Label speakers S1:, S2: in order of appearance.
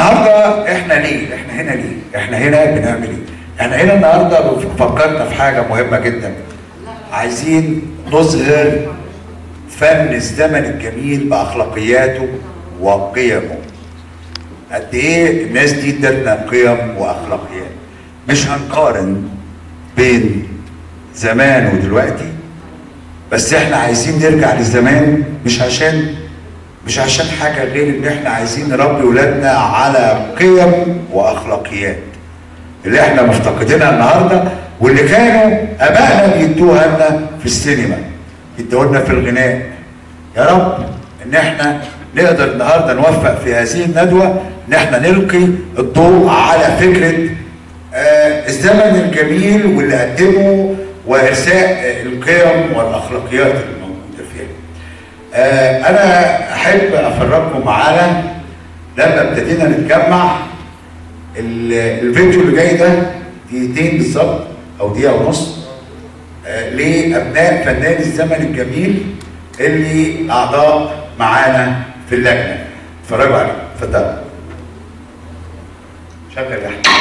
S1: النهارده احنا ليه؟ احنا هنا ليه؟ احنا هنا بنعمل ايه؟ احنا هنا النهارده فكرنا في حاجه مهمه جدا عايزين نظهر فن الزمن الجميل باخلاقياته وقيمه قد ايه الناس دي ادتنا قيم واخلاقيات مش هنقارن بين زمان ودلوقتي بس احنا عايزين نرجع لزمان مش عشان مش عشان حاجه غير ان احنا عايزين نربي ولادنا على قيم واخلاقيات اللي احنا مفتقدينها النهارده واللي كانوا ابائنا بيدوها لنا في السينما يدوها لنا في الغناء يا رب ان احنا نقدر النهارده نوفق في هذه الندوه ان احنا نلقي الضوء على فكره آه الزمن الجميل واللي قدمه وارساء القيم والاخلاقيات الموجوده فيها. آه انا احب افرجكم على لما ابتدينا نتجمع الفيديو اللي جاي ده دقيقتين بالظبط او دقيقه ونص آه لابناء فنان الزمن الجميل اللي اعضاء معانا في اللجنه اتفرجوا عليه اتفضلوا شغل يا احمد